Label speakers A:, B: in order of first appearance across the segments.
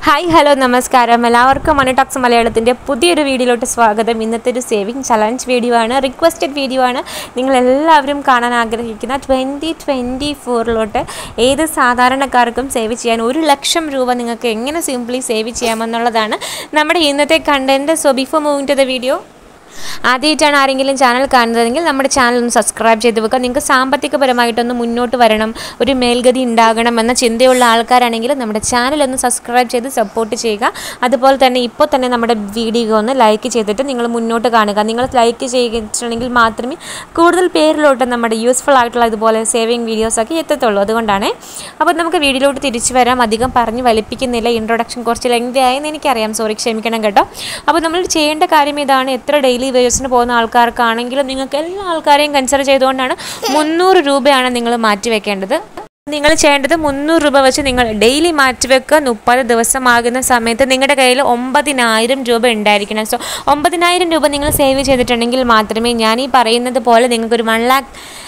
A: hi hello നമസ്കാരം എല്ലാവർക്കും മണി talks മലയാളത്തിൻ്റെ പുതിയൊരു വീഡിയോയിലോട്ട് സ്വാഗതം ഇന്നത്തെ ഒരു സേവിങ് ചലഞ്ച് വീഡിയോ ആണ് റിക്വസ്റ്റഡ് വീഡിയോ ആണ് നിങ്ങൾ എല്ലാവരും കാണാൻ ആഗ്രഹിക്കുന്ന ട്വൻറ്റി ട്വൻറ്റി ഫോറിലോട്ട് ഏത് സാധാരണക്കാർക്കും സേവ് ചെയ്യാൻ ഒരു ലക്ഷം രൂപ നിങ്ങൾക്ക് എങ്ങനെ സിംപ്ലി സേവ് ചെയ്യാമെന്നുള്ളതാണ് നമ്മുടെ ഇന്നത്തെ content so before moving to the video ആദ്യമായിട്ടാണ് ആരെങ്കിലും ചാനൽ കാണുന്നതെങ്കിൽ നമ്മുടെ ചാനൽ ഒന്ന് സബ്സ്ക്രൈബ് ചെയ്ത് വെക്കുക നിങ്ങൾക്ക് സാമ്പത്തികപരമായിട്ടൊന്ന് മുന്നോട്ട് വരണം ഒരു മേൽഗതി ഉണ്ടാകണം എന്ന ചിന്തയുള്ള ആൾക്കാരാണെങ്കിൽ നമ്മുടെ ചാനൽ ഒന്ന് സബ്സ്ക്രൈബ് ചെയ്ത് സപ്പോർട്ട് ചെയ്യുക അതുപോലെ തന്നെ ഇപ്പോൾ തന്നെ നമ്മുടെ വീഡിയോ ഒന്ന് ലൈക്ക് ചെയ്തിട്ട് നിങ്ങൾ മുന്നോട്ട് കാണുക നിങ്ങൾ ലൈക്ക് ചെയ്തിട്ടുണ്ടെങ്കിൽ മാത്രമേ കൂടുതൽ പേരിലോട്ട് നമ്മുടെ യൂസ്ഫുൾ ആയിട്ടുള്ള ഇതുപോലെ സേവിങ് വീഡിയോസൊക്കെ എത്തത്തുള്ളൂ അതുകൊണ്ടാണ് അപ്പോൾ നമുക്ക് വീഡിയോയിലോട്ട് തിരിച്ചു വരാം അധികം പറഞ്ഞ് വലിപ്പിക്കുന്നില്ല ഇൻട്രൊഡക്ഷൻ കുറച്ച് ലെങ്തി ആയെന്ന് എനിക്കറിയാം സോറി ക്ഷമിക്കണം കേട്ടോ അപ്പോൾ നമ്മൾ ചെയ്യേണ്ട കാര്യം ഇതാണ് എത്ര ഡെയിലി വേഴ്സിന് പോകുന്ന ആൾക്കാർക്കാണെങ്കിലും നിങ്ങൾക്ക് എല്ലാ ആൾക്കാരെയും കൺസിഡർ ചെയ്തുകൊണ്ടാണ് മുന്നൂറ് രൂപയാണ് നിങ്ങൾ മാറ്റി വെക്കേണ്ടത് നിങ്ങൾ ചെയ്യേണ്ടത് മുന്നൂറ് രൂപ വെച്ച് നിങ്ങൾ ഡെയിലി മാറ്റിവെക്കുക മുപ്പത് ദിവസമാകുന്ന സമയത്ത് നിങ്ങളുടെ കയ്യിൽ ഒമ്പതിനായിരം രൂപ ഉണ്ടായിരിക്കണം സോ ഒമ്പതിനായിരം രൂപ നിങ്ങൾ സേവ് ചെയ്തിട്ടുണ്ടെങ്കിൽ മാത്രമേ ഞാൻ ഈ പറയുന്നത് പോലെ നിങ്ങൾക്കൊരു വൺ ലാക്ക്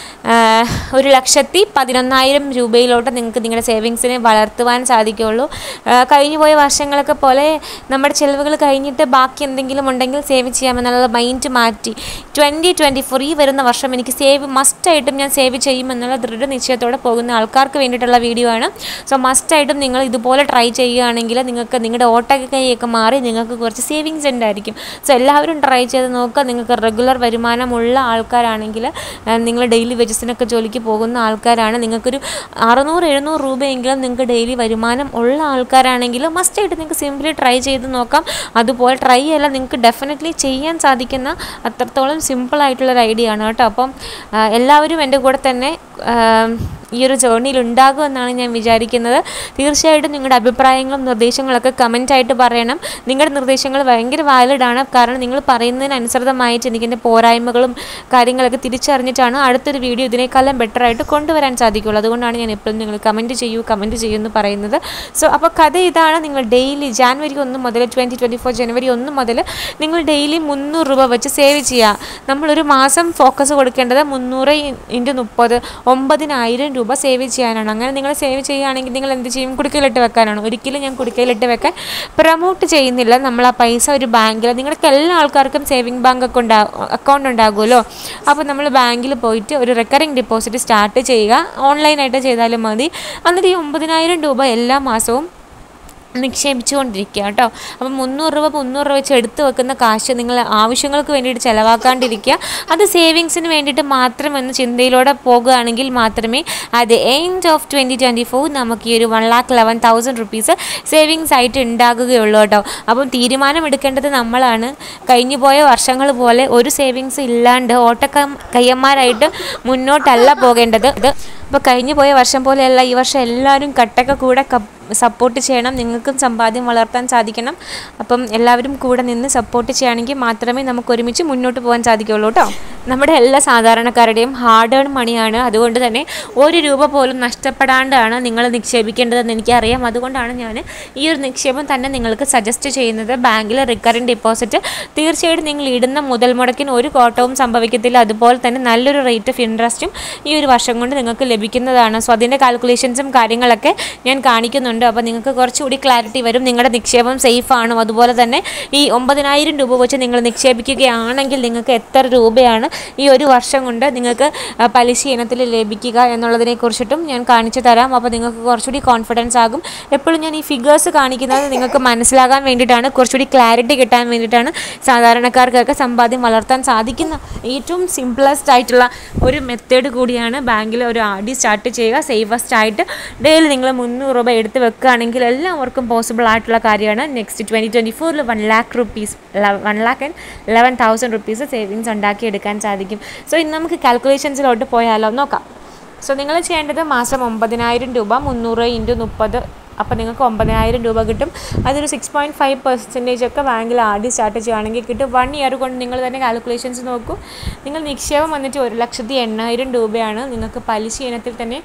A: ആഹ് ഒരു ലക്ഷത്തി പതിനൊന്നായിരം രൂപയിലോട്ട് നിങ്ങൾക്ക് നിങ്ങളുടെ സേവിങ്സിനെ വളർത്തുവാൻ സാധിക്കുകയുള്ളൂ ആഹ് കഴിഞ്ഞു പോയ വർഷങ്ങളൊക്കെ പോലെ നമ്മുടെ ചിലവുകൾ കഴിഞ്ഞിട്ട് ബാക്കി എന്തെങ്കിലും ഉണ്ടെങ്കിൽ സേവ് ചെയ്യാമെന്നുള്ള മൈൻഡ് മാറ്റി ട്വൻറ്റി ട്വൻറ്റി ഫോർ ഈ വരുന്ന വർഷം എനിക്ക് സേവ് മസ്റ്റായിട്ടും ഞാൻ സേവ് ചെയ്യുമെന്നുള്ള ദൃഢനിശ്ചയത്തോടെ പോകുന്ന ആൾക്കാർക്ക് വേണ്ടിയിട്ടുള്ള വീഡിയോ ആണ് സോ മസ്റ്റായിട്ടും നിങ്ങൾ ഇതുപോലെ ട്രൈ ചെയ്യുകയാണെങ്കിൽ നിങ്ങൾക്ക് നിങ്ങളുടെ ഓട്ടക്കൈയൊക്കെ മാറി നിങ്ങൾക്ക് കുറച്ച് സേവിങ്സ് ഉണ്ടായിരിക്കും സോ എല്ലാവരും ട്രൈ ചെയ്ത് നോക്കുക നിങ്ങൾക്ക് റെഗുലർ വരുമാനമുള്ള ആൾക്കാരാണെങ്കിൽ നിങ്ങൾ ഡെയിലി വേജസിനൊക്കെ ജോലിക്ക് പോകുന്ന ആൾക്കാരാണ് നിങ്ങൾക്കൊരു അറുന്നൂറ് എഴുന്നൂറ് രൂപയെങ്കിലും നിങ്ങൾക്ക് ഡെയിലി വരുമാനം ഉള്ള ആൾക്കാരാണെങ്കിൽ മസ്റ്റായിട്ട് നിങ്ങൾക്ക് സിംപ്ലി ട്രൈ ചെയ്ത് നോക്കാം അതുപോലെ ട്രൈ അല്ല നിങ്ങൾക്ക് ഡെഫിനറ്റ്ലി ചെയ്യാൻ സാധിക്കുന്ന അത്രത്തോളം സിമ്പിൾ ആയിട്ടുള്ളൊരു ഐഡിയ ആണ് കേട്ടോ അപ്പം ആ, എല്ലാവരും എൻ്റെ കൂടെ തന്നെ ആ, ഈ ഒരു ജേർണിയിൽ ഉണ്ടാകുമെന്നാണ് ഞാൻ വിചാരിക്കുന്നത് തീർച്ചയായിട്ടും നിങ്ങളുടെ അഭിപ്രായങ്ങളും നിർദ്ദേശങ്ങളൊക്കെ കമൻറ്റായിട്ട് പറയണം നിങ്ങളുടെ നിർദ്ദേശങ്ങൾ ഭയങ്കര വാലിഡാണ് കാരണം നിങ്ങൾ പറയുന്നതിനനുസൃതമായിട്ട് എനിക്കെൻ്റെ പോരായ്മകളും കാര്യങ്ങളൊക്കെ തിരിച്ചറിഞ്ഞിട്ടാണ് അടുത്തൊരു വീഡിയോ ഇതിനേക്കാളും ബെറ്ററായിട്ട് കൊണ്ടുവരാൻ സാധിക്കുള്ളൂ അതുകൊണ്ടാണ് ഞാൻ എപ്പോഴും നിങ്ങൾ കമൻറ്റ് ചെയ്യൂ കമൻറ്റ് ചെയ്യൂ എന്ന് പറയുന്നത് സോ അപ്പോൾ കഥ ഇതാണ് നിങ്ങൾ ഡെയിലി ജാനുവരി ഒന്ന് മുതൽ ട്വൻറ്റി ട്വൻറ്റി ഫോർ ജനുവരി ഒന്ന് മുതൽ നിങ്ങൾ ഡെയിലി മുന്നൂറ് രൂപ വെച്ച് സേവ് ചെയ്യുക നമ്മളൊരു മാസം ഫോക്കസ് കൊടുക്കേണ്ടത് മുന്നൂറ് ഇൻറ്റു മുപ്പത് ഒമ്പതിനായിരം രൂപ സേവ് ചെയ്യാനാണ് അങ്ങനെ നിങ്ങൾ സേവ് ചെയ്യുകയാണെങ്കിൽ നിങ്ങൾ എന്ത് ചെയ്യും കുടുക്കയിലിട്ട് വെക്കാനാണ് ഒരിക്കലും ഞാൻ കുടുക്കയിലിട്ട് വെക്കാൻ പ്രൊമോട്ട് ചെയ്യുന്നില്ല നമ്മൾ ആ പൈസ ഒരു ബാങ്കിൽ നിങ്ങൾക്ക് എല്ലാ ആൾക്കാർക്കും സേവിങ് ബാങ്ക് ഒക്കെ ഉണ്ടാകും അക്കൗണ്ട് ഉണ്ടാകുമല്ലോ അപ്പോൾ നമ്മൾ ബാങ്കിൽ പോയിട്ട് ഒരു റെക്കറിങ് ഡെപ്പോസിറ്റ് സ്റ്റാർട്ട് ചെയ്യുക ഓൺലൈനായിട്ട് ചെയ്താലും മതി എന്നിട്ട് ഈ ഒമ്പതിനായിരം രൂപ എല്ലാ മാസവും നിക്ഷേപിച്ചുകൊണ്ടിരിക്കുക കേട്ടോ അപ്പം മുന്നൂറ് രൂപ മുന്നൂറ് രൂപ വെച്ച് എടുത്ത് വെക്കുന്ന കാശ് നിങ്ങൾ ആവശ്യങ്ങൾക്ക് വേണ്ടിയിട്ട് ചിലവാക്കാണ്ടിരിക്കുക അത് സേവിങ്സിന് വേണ്ടിയിട്ട് മാത്രം എന്ന ചിന്തയിലൂടെ പോകുകയാണെങ്കിൽ മാത്രമേ അത് end of twenty twenty four നമുക്ക് ഈ ഒരു one lakh eleven thousand rupees savings ആയിട്ട് ഉണ്ടാകുകയുള്ളൂ കേട്ടോ അപ്പം തീരുമാനം എടുക്കേണ്ടത് നമ്മളാണ് കഴിഞ്ഞു പോയ വർഷങ്ങൾ പോലെ ഒരു സേവിങ്സ് ഇല്ലാണ്ട് ഓട്ടക്ക കയ്യന്മാരായിട്ട് മുന്നോട്ടല്ല പോകേണ്ടത് ഇത് അപ്പോൾ കഴിഞ്ഞു പോയ വർഷം പോലെയല്ല ഈ വർഷം എല്ലാവരും കട്ടൊക്കെ കൂടെ കപ്പ് സപ്പോർട്ട് ചെയ്യണം നിങ്ങൾക്കും സമ്പാദ്യം വളർത്താൻ സാധിക്കണം അപ്പം എല്ലാവരും കൂടെ നിന്ന് സപ്പോർട്ട് ചെയ്യുകയാണെങ്കിൽ മാത്രമേ നമുക്ക് ഒരുമിച്ച് മുന്നോട്ട് പോകാൻ സാധിക്കുകയുള്ളൂ കേട്ടോ നമ്മുടെ എല്ലാ സാധാരണക്കാരുടെയും ഹാർഡ് ഏൺ മണിയാണ് അതുകൊണ്ട് തന്നെ ഒരു രൂപ പോലും നഷ്ടപ്പെടാണ്ടാണ് നിങ്ങൾ നിക്ഷേപിക്കേണ്ടതെന്ന് എനിക്കറിയാം അതുകൊണ്ടാണ് ഞാൻ ഈ ഒരു നിക്ഷേപം തന്നെ നിങ്ങൾക്ക് സജസ്റ്റ് ചെയ്യുന്നത് ബാങ്കിൽ റിക്കറിംഗ് ഡെപ്പോസിറ്റ് തീർച്ചയായിട്ടും നിങ്ങൾ ഇടുന്ന മുതൽ മുടക്കിന് ഒരു കോട്ടവും സംഭവിക്കത്തില്ല അതുപോലെ തന്നെ നല്ലൊരു റേറ്റ് ഓഫ് ഇൻട്രസ്റ്റും ഈ ഒരു വർഷം കൊണ്ട് നിങ്ങൾക്ക് ലഭിക്കുന്നതാണ് സോ അതിൻ്റെ കാൽക്കുലേഷൻസും കാര്യങ്ങളൊക്കെ ഞാൻ കാണിക്കുന്നുണ്ട് അപ്പോൾ നിങ്ങൾക്ക് കുറച്ചുകൂടി ക്ലാരിറ്റി വരും നിങ്ങളുടെ നിക്ഷേപം സേഫ് ആണോ അതുപോലെ തന്നെ ഈ ഒമ്പതിനായിരം രൂപ വെച്ച് നിങ്ങൾ നിക്ഷേപിക്കുകയാണെങ്കിൽ നിങ്ങൾക്ക് എത്ര രൂപയാണ് ഈ ഒരു വർഷം കൊണ്ട് നിങ്ങൾക്ക് ആ, പലിശ ഇനത്തിൽ ലഭിക്കുക എന്നുള്ളതിനെ കുറിച്ചിട്ടും ഞാൻ കാണിച്ചു തരാം അപ്പോൾ നിങ്ങൾക്ക് കുറച്ചുകൂടി കോൺഫിഡൻസ് ആകും എപ്പോഴും ഞാൻ ഈ ഫിഗേഴ്സ് കാണിക്കുന്നത് നിങ്ങൾക്ക് മനസ്സിലാകാൻ വേണ്ടിയിട്ടാണ് കുറച്ചുകൂടി ക്ലാരിറ്റി കിട്ടാൻ വേണ്ടിയിട്ടാണ് സാധാരണക്കാർക്കൊക്കെ സമ്പാദ്യം വളർത്താൻ സാധിക്കുന്ന ഏറ്റവും സിംപ്ലസ്റ്റ് ആയിട്ടുള്ള ഒരു മെത്തേഡ് കൂടിയാണ് ബാങ്കിൽ ഒരു ആർ ഡി സ്റ്റാർട്ട് ചെയ്യുക സേഫസ്റ്റ് ആയിട്ട് ഡെയിലി നിങ്ങൾ മുന്നൂറ് രൂപ എടുത്ത് വെക്കുകയാണെങ്കിൽ എല്ലാവർക്കും പോസിബിൾ ആയിട്ടുള്ള കാര്യമാണ് നെക്സ്റ്റ് ട്വൻറ്റി ട്വൻറ്റി ഫോറിൽ one lakh rupees one lakh and eleven thousand rupees savings ഉണ്ടാക്കിയെടുക്കാൻ സാധിക്കും സോ ഇന്ന് നമുക്ക് കാൽക്കുലേഷൻസിലോട്ട് പോയാലോ നോക്കാം സോ നിങ്ങൾ ചെയ്യേണ്ടത് മാസം ഒമ്പതിനായിരം രൂപ മുന്നൂറ് ഇൻറ്റു മുപ്പത് അപ്പോൾ നിങ്ങൾക്ക് ഒമ്പതിനായിരം രൂപ കിട്ടും അതൊരു സിക്സ് പോയിൻറ്റ് ഫൈവ് പെർസെൻറ്റേജ് ഒക്കെ ബാങ്കിൽ ആദ്യം സ്റ്റാർട്ട് ചെയ്യുകയാണെങ്കിൽ കിട്ടും വൺ ഇയർ കൊണ്ട് നിങ്ങൾ തന്നെ കാൽക്കുലേഷൻസ് നോക്കൂ നിങ്ങൾ നിക്ഷേപം വന്നിട്ട് ഒരു ലക്ഷത്തി എണ്ണായിരം രൂപയാണ് നിങ്ങൾക്ക് പലിശ ഇനത്തിൽ തന്നെ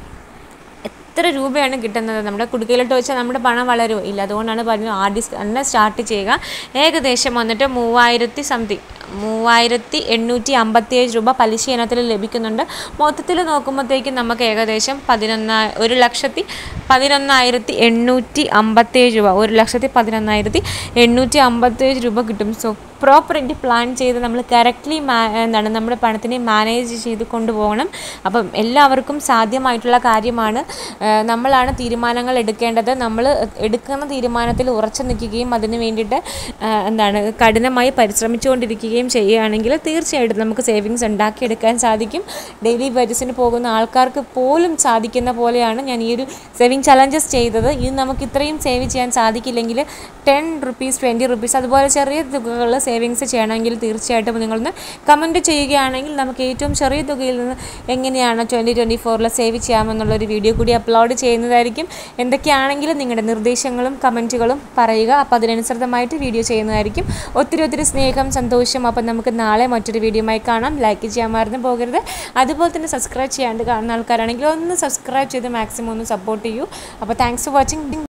A: എത്ര രൂപയാണ് കിട്ടുന്നത് നമ്മുടെ കുടുക്കയിലോട്ട് വെച്ചാൽ നമ്മുടെ പണം വളരുമോ ഇല്ല അതുകൊണ്ടാണ് പറഞ്ഞത് ആദ്യം തന്നെ സ്റ്റാർട്ട് ചെയ്യുക ഏകദേശം വന്നിട്ട് മൂവായിരത്തി സംതിങ് മൂവായിരത്തി എണ്ണൂറ്റി അമ്പത്തിയേഴ് രൂപ പലിശ ഇനത്തിൽ ലഭിക്കുന്നുണ്ട് മൊത്തത്തിൽ നോക്കുമ്പോഴത്തേക്കും നമുക്ക് ഏകദേശം പതിനൊന്നാ ഒരു ലക്ഷത്തി പതിനൊന്നായിരത്തി എണ്ണൂറ്റി അമ്പത്തേഴ് രൂപ ഒരു ലക്ഷത്തി പതിനൊന്നായിരത്തി എണ്ണൂറ്റി അമ്പത്തേഴ് രൂപ കിട്ടും സോ പ്രോപ്പറായിട്ട് പ്ലാൻ ചെയ്ത് നമ്മൾ കറക്റ്റ്ലി മാ എന്താണ് നമ്മുടെ പണത്തിനെ മാനേജ് ചെയ്ത് കൊണ്ടുപോകണം അപ്പം എല്ലാവർക്കും സാധ്യമായിട്ടുള്ള കാര്യമാണ് ആ, നമ്മളാണ് തീരുമാനങ്ങൾ എടുക്കേണ്ടത് നമ്മൾ എടുക്കുന്ന തീരുമാനത്തിൽ ഉറച്ചു നിൽക്കുകയും അതിന് വേണ്ടിയിട്ട് ആ, എന്താണ് കഠിനമായി പരിശ്രമിച്ചുകൊണ്ടിരിക്കുകയും ചെയ്യുകയാണെങ്കിൽ തീർച്ചയായിട്ടും നമുക്ക് സേവിങ്സ് ഉണ്ടാക്കിയെടുക്കാൻ സാധിക്കും ഡെയിലി വേജസിന് പോകുന്ന ആൾക്കാർക്ക് പോലും സാധിക്കുന്ന പോലെയാണ് ഞാൻ ഈ ഒരു സേവിങ് ചലഞ്ചസ് ചെയ്തത് ഇത് നമുക്ക് ഇത്രയും സേവ് ചെയ്യാൻ സാധിക്കില്ലെങ്കിൽ ടെൻ റുപ്പീസ് ട്വൻറ്റി റുപ്പീസ് അതുപോലെ ചെറിയ തുകകൾ സേവിങ്സ് ചെയ്യണമെങ്കിൽ തീർച്ചയായിട്ടും നിങ്ങളൊന്ന് കമൻറ്റ് ചെയ്യുകയാണെങ്കിൽ നമുക്ക് ഏറ്റവും ചെറിയ തുകയിൽ നിന്ന് എങ്ങനെയാണ് ട്വൻറ്റി ട്വൻറ്റി ഫോറിൽ സേവ് ചെയ്യാമെന്നുള്ളൊരു വീഡിയോ കൂടി അപ്ലോഡ് ചെയ്യുന്നതായിരിക്കും എന്തൊക്കെയാണെങ്കിലും നിങ്ങളുടെ നിർദ്ദേശങ്ങളും കമൻറ്റുകളും പറയുക അപ്പോൾ അതിനനുസൃതമായിട്ട് വീഡിയോ ചെയ്യുന്നതായിരിക്കും ഒത്തിരി ഒത്തിരി സ്നേഹം സന്തോഷം അപ്പം നമുക്ക് നാളെ മറ്റൊരു വീഡിയോയുമായി കാണാം ലൈക്ക് ചെയ്യാൻ മറന്നു പോകരുത് അതുപോലെ തന്നെ സബ്സ്ക്രൈബ് ചെയ്യാണ്ട് കാണുന്ന ആൾക്കാരാണെങ്കിൽ ഒന്ന് സബ്സ്ക്രൈബ് ചെയ്ത് മാക്സിമം ഒന്ന് സപ്പോർട്ട് ചെയ്യൂ അപ്പോൾ താങ്ക്സ് ഫോർ വാച്ചിങ്